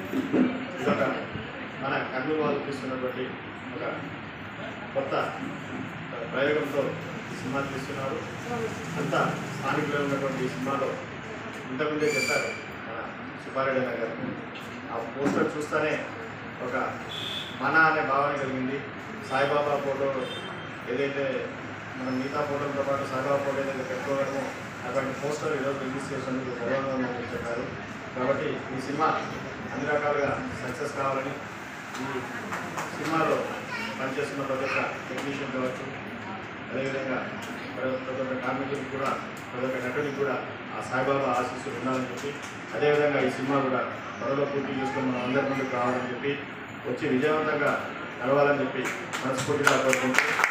ఇదొక మన కర్నూలు వాళ్ళు తీసుకున్నటువంటి ఒక కొత్త ప్రయోగంతో ఈ సినిమా తీస్తున్నారు అంతా స్థానికులు ఉన్నటువంటి ఈ సినిమాలో ఇంతకుముందే చెప్పారు మన సుబ్బారెడ్డి అన్న గారు ఆ పోస్టర్ చూస్తేనే ఒక మన అనే భావన కలిగింది సాయిబాబా ఫోటో ఏదైతే మనం మిగతా ఫోటోలతో పాటు సాయిబాబా ఫోటో ఏదైతే పెట్టుకోవడమో అటువంటి పోస్టర్ ఈరోజు రిలీజ్ చేసినందుకు గౌరవంగా ఉందని చెప్పారు కాబట్టి ఈ సినిమా అన్ని రకాలుగా సక్సెస్ కావాలని ఈ సినిమాలో పనిచేస్తున్న ప్రతి ఒక్క టెక్నీషియన్ కావచ్చు అదేవిధంగా ప్రతి ప్రతి ఒక్క కార్మికులకు కూడా ప్రతి ఒక్క నటుడికి కూడా ఆ సాయిబాబా ఆశీస్సులు ఉండాలని చెప్పి అదేవిధంగా ఈ సినిమా కూడా త్వరలో పూర్తి చేసుకొని మనం అందరి ముందుకు రావాలని చెప్పి వచ్చి విజయవంతంగా నడవాలని చెప్పి మనస్ఫూర్తిగా కోరుకుంటూ